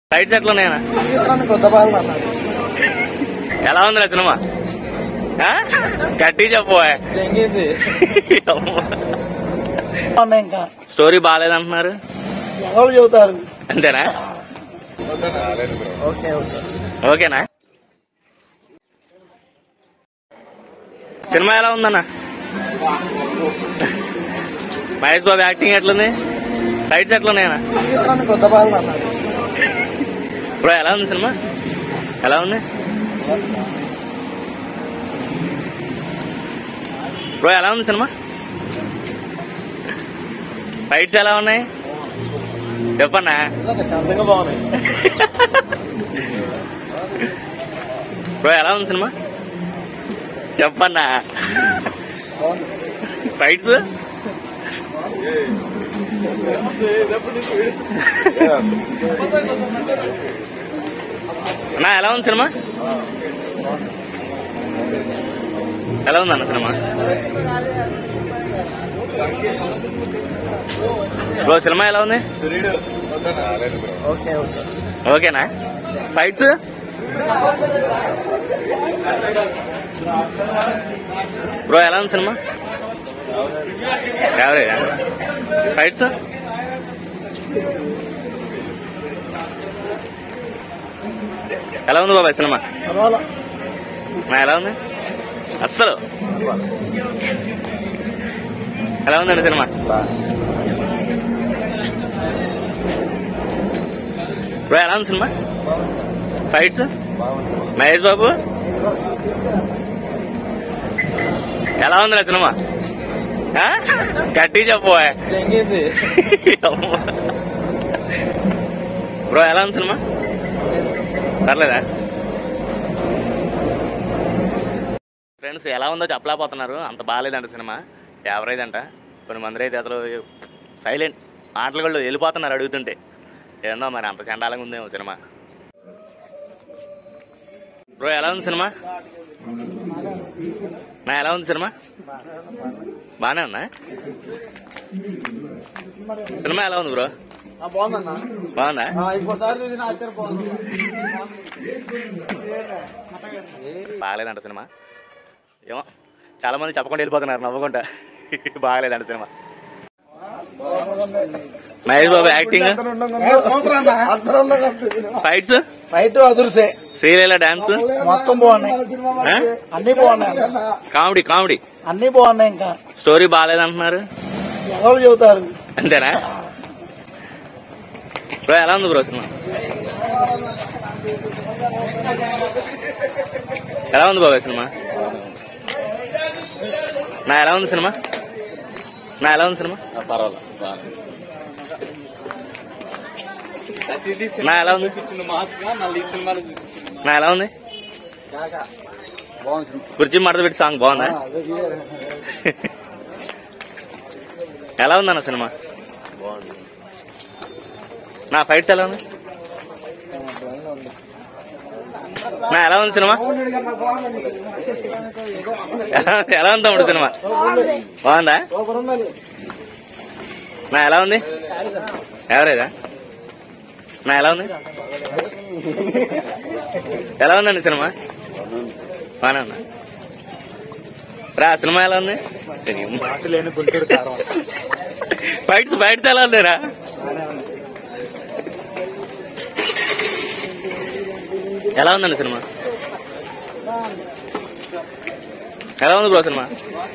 Fights ఎట్లా ఉన్నాయన్నా కొత్త బాధలు అన్నారు ఎలా ఉందిరా సినిమా ఆ? గట్టి చెప్పు తెంగింది ఉన్నాయి ఇంకా స్టోరీ బాగాలేదంటున్నారు ఎవరు చెబుతారు అంతేనా ఓకే ఓకే ఓకేనా సినిమా ఎలా ఉందన్న మహేష్ బాబు యాక్టింగ్ ఎట్లుంది ఫైట్స్ ఎట్లున్నాయన్నా కొత్త బాధలు అన్నారు బ్రో ఎలా ఉంది సినిమా ఎలా ఉంది బ్రో ఎలా ఉంది సినిమా ఫైట్స్ ఎలా ఉన్నాయి చెప్పన్నా చందంగా బాగున్నాయి బ్రో ఎలా ఉంది సినిమా చెప్పన్నా ఫైట్స్ అన్నా ఎలా ఉంది సినిమా ఎలా ఉంది అన్న సినిమా బ్రో సినిమా ఎలా ఉంది ఓకే ఓకే ఓకేనా ఫైట్స్ బ్రో ఎలా ఉంది సినిమా యావరేజ్ ఫైట్స్ ఎలా ఉంది బాబాయ్ సినిమా పర్వాలా నా ఎలా ఉంది అస్సలు ఎలా ఉందండి సినిమా బ్రో ఎలా ఉంది సినిమా ఫైట్స్ మహేష్ బాబు ఎలా ఉందిరా సినిమా ఆ? గట్టి చెప్పు తెంగింది బ్రో ఎలా ఉంది సినిమా పర్లేదా ఫ్రెండ్స్ ఎలా ఉందో చెప్పలేకపోతున్నారు అంత బాగాలేదంట సినిమా యావరేజ్ అంట కొన్ని మంది అయితే అసలు సైలెంట్ మాటలు కూడా వెళ్ళిపోతున్నారు అడుగుతుంటే ఏందో మరి అంత చండాలంగా ఉందేమో సినిమా బ్రో ఎలా ఉంది సినిమా నా ఎలా ఉంది సినిమా బాగానే ఉందా సినిమా ఎలా ఉంది బ్రో బాగుందన్నా బాగుందా ఇంకోసారి చూసిన ఆశ్చర్యపోతుంది బాగలేదంట సినిమా ఏమో చాలా మంది చెప్పకుండా వెళ్ళిపోతున్నారు నవ్వుకుంటా బాగలేదంట cinema Mahesh Babu acting fights fight అదురుసే శ్రీలీల డాన్స్ మొత్తం బాగున్నాయి ఆ? అన్ని బాగున్నాయి కామెడీ కామెడీ అన్ని బాగున్నాయి ఇంకా స్టోరీ బాగాలేదంటున్నారు ఎవరు చెబుతారు అంతేనా బ్రో ఎలా ఉంది బ్రో సినిమా ఎలా ఉంది బాబాయ్ సినిమా నా ఎలా ఉంది సినిమా నా ఎలా ఉంది సినిమా నా ఎలా ఉంది నా ఎలా ఉంది కుర్చీ మడత పెట్టి సాంగ్ బాగుందా ఎలా ఉందన్న సినిమా నా ఫైట్స్ ఎలా ఉంది నా ఎలా ఉంది సినిమా ఎలా- ఎలా ఉంది తమ్ముడు సినిమా బాగుందా సూపర్ ఉన్నది నా ఎలా ఉంది ఎవరేదా నా ఎలా ఉంది ఎలా ఉందండి సినిమా బానే ఉందా రా సినిమా ఎలా ఉంది లేని గుంటూరు కారం ఫైట్స్ ఫైట్స్ ఎలా ఉందిరా ఎలా ఉందండి సినిమా ఎలా ఉంది బ్రో సినిమా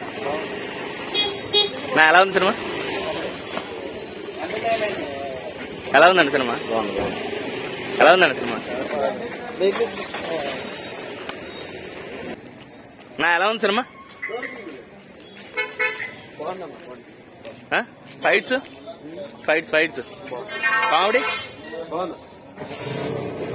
నా ఎలా ఉంది సినిమా ఎలా ఉందండి సినిమా ఎలా ఉందండి సినిమా నా ఎలా ఉంది cinema fights fights fights comedy